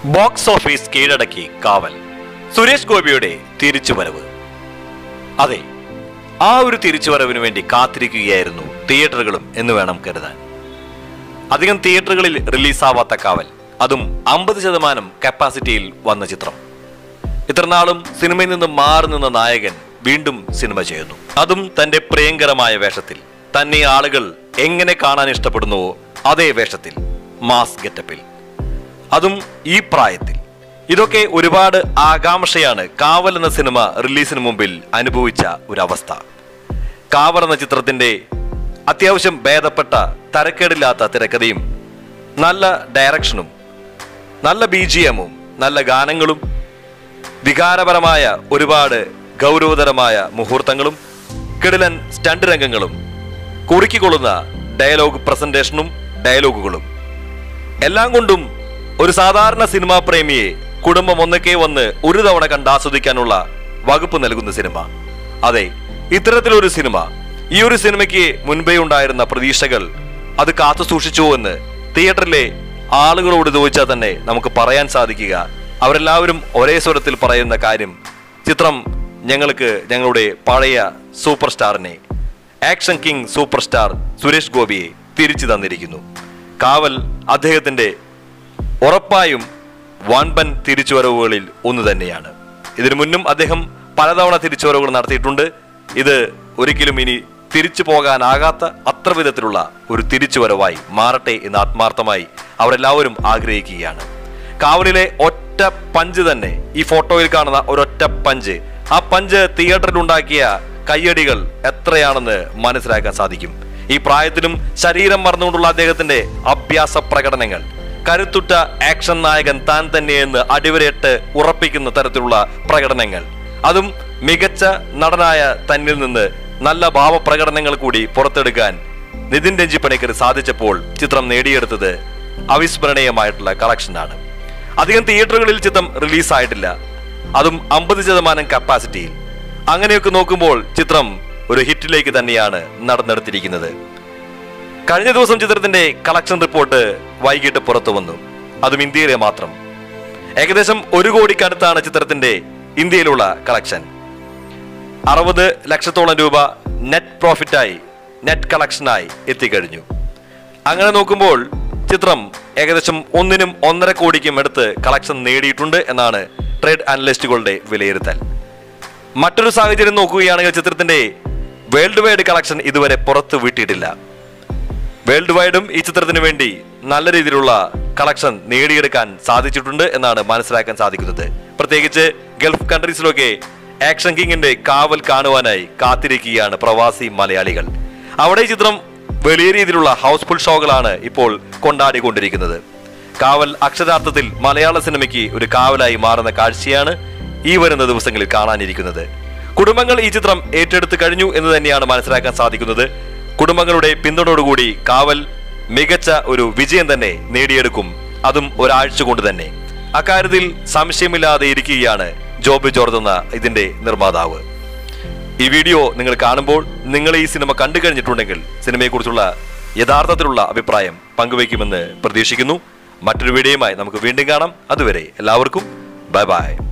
box office കീഴടക്കി കാവൽ സുരേഷ് ഗോപിയുടെ തിരിച്ചുവരവ് അതെ ആ ഒരു തിരിച്ചുവരവിന് വേണ്ടി കാത്തിരിക്കുകയായിരുന്നു തിയേറ്ററുകളും എന്ന് വേണം കരുതാൻ അധികം തിയേറ്ററുകളിൽ റിലീസാവാത്ത കാവൽ അതും അമ്പത് ശതമാനം കപ്പാസിറ്റിയിൽ വന്ന ചിത്രം ഇത്രനാളും സിനിമയിൽ നിന്ന് മാറി നിന്ന നായകൻ വീണ്ടും സിനിമ ചെയ്യുന്നു അതും തന്റെ പ്രിയങ്കരമായ വേഷത്തിൽ തന്നെ ആളുകൾ എങ്ങനെ കാണാൻ ഇഷ്ടപ്പെടുന്നുവോ അതേ വേഷത്തിൽ മാസ് ഗെറ്റപ്പിൽ അതും ഈ പ്രായത്തിൽ ഇതൊക്കെ ഒരുപാട് ആകാംക്ഷയാണ് കാവൽ എന്ന സിനിമ റിലീസിന് മുമ്പിൽ അനുഭവിച്ച ഒരവസ്ഥ കാവൽ എന്ന ചിത്രത്തിന്റെ അത്യാവശ്യം ഭേദപ്പെട്ട തരക്കേടില്ലാത്ത തിരക്കഥയും നല്ല ഡയറക്ഷനും നല്ല ബി ജി എമ്മും നല്ല ഗാനങ്ങളും വികാരപരമായ ഒരുപാട് ഗൗരവതരമായ മുഹൂർത്തങ്ങളും കിടിലൻ സ്റ്റണ്ട് രംഗങ്ങളും കുറുക്കിക്കൊള്ളുന്ന ഡയലോഗ് പ്രസന്റേഷനും ഡയലോഗുകളും എല്ലാം കൊണ്ടും ഒരു സാധാരണ സിനിമാ പ്രേമിയെ കുടുംബം ഒന്നൊക്കെ വന്ന് ഒരു തവണ കണ്ട് ആസ്വദിക്കാനുള്ള വകുപ്പ് നൽകുന്ന സിനിമ അതെ ഇത്തരത്തിലൊരു സിനിമ ഈ ഒരു സിനിമയ്ക്ക് മുൻപേ ഉണ്ടായിരുന്ന പ്രതീക്ഷകൾ അത് കാത്തു സൂക്ഷിച്ചു എന്ന് തിയേറ്ററിലെ ആളുകളോട് ചോദിച്ചാൽ തന്നെ നമുക്ക് പറയാൻ സാധിക്കുക അവരെല്ലാവരും ഒരേ സ്വരത്തിൽ പറയുന്ന കാര്യം ചിത്രം ഞങ്ങൾക്ക് ഞങ്ങളുടെ പഴയ സൂപ്പർ സ്റ്റാറിനെ action king super star Suresh ഗോപിയെ തിരിച്ചു തന്നിരിക്കുന്നു കാവൽ അദ്ദേഹത്തിന്റെ ഉറപ്പായും വൻപൻ തിരിച്ചുവരവുകളിൽ ഒന്ന് തന്നെയാണ് ഇതിനു മുന്നും അദ്ദേഹം പലതവണ തിരിച്ചുവരവുകൾ നടത്തിയിട്ടുണ്ട് ഇത് ഒരിക്കലും ഇനി തിരിച്ചു പോകാനാകാത്ത അത്ര വിധത്തിലുള്ള ഒരു തിരിച്ചുവരവായി മാറട്ടെ എന്ന് ആത്മാർത്ഥമായി അവരെല്ലാവരും ആഗ്രഹിക്കുകയാണ് കാവലിലെ ഒറ്റ പഞ്ച് തന്നെ ഈ ഫോട്ടോയിൽ കാണുന്ന ഒരൊറ്റ പഞ്ച് ആ പഞ്ച് തിയേറ്ററിൽ ഉണ്ടാക്കിയ കയ്യടികൾ എത്രയാണെന്ന് മനസ്സിലാക്കാൻ സാധിക്കും ഈ പ്രായത്തിലും ശരീരം മറന്നുകൊണ്ടുള്ള അദ്ദേഹത്തിന്റെ അഭ്യാസ പ്രകടനങ്ങൾ കരുത്തുറ്റ ആക്ഷൻ നായകൻ താൻ തന്നെയെന്ന് അടിവരയിട്ട് ഉറപ്പിക്കുന്ന തരത്തിലുള്ള പ്രകടനങ്ങൾ അതും മികച്ച നടനായ തന്നിൽ നിന്ന് നല്ല ഭാവപ്രകടനങ്ങൾ കൂടി പുറത്തെടുക്കാൻ നിതിൻ രഞ്ജി പണിക്കർ സാധിച്ചപ്പോൾ ചിത്രം നേടിയെടുത്തത് അവിസ്മരണീയമായിട്ടുള്ള കളക്ഷനാണ് അധികം തിയേറ്ററുകളിൽ ചിത്രം റിലീസായിട്ടില്ല അതും അമ്പത് ശതമാനം കപ്പാസിറ്റിയിൽ അങ്ങനെയൊക്കെ നോക്കുമ്പോൾ ചിത്രം ഒരു ഹിറ്റിലേക്ക് തന്നെയാണ് നടന്നെടുത്തിരിക്കുന്നത് കഴിഞ്ഞ ദിവസം ചിത്രത്തിന്റെ കളക്ഷൻ റിപ്പോർട്ട് വൈകിട്ട് പുറത്തു വന്നു അതും ഇന്ത്യയിലെ മാത്രം ഏകദേശം ഒരു കോടിക്കടുത്താണ് ചിത്രത്തിന്റെ ഇന്ത്യയിലുള്ള കളക്ഷൻ അറുപത് ലക്ഷത്തോളം രൂപ നെറ്റ് പ്രോഫിറ്റായി നെറ്റ് കളക്ഷനായി എത്തിക്കഴിഞ്ഞു അങ്ങനെ നോക്കുമ്പോൾ ചിത്രം ഏകദേശം ഒന്നിനും ഒന്നര കോടിക്കും അടുത്ത് കളക്ഷൻ നേടിയിട്ടുണ്ട് എന്നാണ് ട്രേഡ് അനലിസ്റ്റുകളുടെ വിലയിരുത്തൽ മറ്റൊരു സാഹചര്യം നോക്കുകയാണെങ്കിൽ ചിത്രത്തിന്റെ വേൾഡ് വൈഡ് കളക്ഷൻ ഇതുവരെ പുറത്തു വിട്ടിട്ടില്ല വേൾഡ് വൈഡും ഈ ചിത്രത്തിന് വേണ്ടി നല്ല രീതിയിലുള്ള കളക്ഷൻ നേടിയെടുക്കാൻ സാധിച്ചിട്ടുണ്ട് എന്നാണ് മനസ്സിലാക്കാൻ സാധിക്കുന്നത് പ്രത്യേകിച്ച് ഗൾഫ് കൺട്രീസിലൊക്കെ ആക്ഷൻ കിങ്ങിന്റെ കാവൽ കാണുവാനായി കാത്തിരിക്കുകയാണ് പ്രവാസി മലയാളികൾ അവിടെ ഈ ചിത്രം വലിയ രീതിയിലുള്ള ഹൗസ്ഫുൾ ഷോകളാണ് ഇപ്പോൾ കൊണ്ടാടിക്കൊണ്ടിരിക്കുന്നത് കാവൽ അക്ഷരാർത്ഥത്തിൽ മലയാള സിനിമയ്ക്ക് ഒരു കാവലായി മാറുന്ന കാഴ്ചയാണ് ഈ വരുന്ന ദിവസങ്ങളിൽ കാണാനിരിക്കുന്നത് കുടുംബങ്ങൾ ഈ ചിത്രം ഏറ്റെടുത്ത് കഴിഞ്ഞു എന്ന് തന്നെയാണ് മനസ്സിലാക്കാൻ സാധിക്കുന്നത് കുടുംബങ്ങളുടെ പിന്തുണയോടുകൂടി കാവൽ മികച്ച ഒരു വിജയം തന്നെ നേടിയെടുക്കും അതും ഒരാഴ്ച കൊണ്ട് തന്നെ അക്കാര്യത്തിൽ സംശയമില്ലാതെ ഇരിക്കുകയാണ് ജോബ് ജോർജ് എന്ന ഇതിന്റെ നിർമ്മാതാവ് ഈ വീഡിയോ നിങ്ങൾ കാണുമ്പോൾ നിങ്ങൾ ഈ സിനിമ കണ്ടു കഴിഞ്ഞിട്ടുണ്ടെങ്കിൽ സിനിമയെക്കുറിച്ചുള്ള യഥാർത്ഥത്തിലുള്ള അഭിപ്രായം പങ്കുവയ്ക്കുമെന്ന് പ്രതീക്ഷിക്കുന്നു മറ്റൊരു വീഡിയോയുമായി നമുക്ക് വീണ്ടും കാണാം അതുവരെ എല്ലാവർക്കും ബൈ ബൈ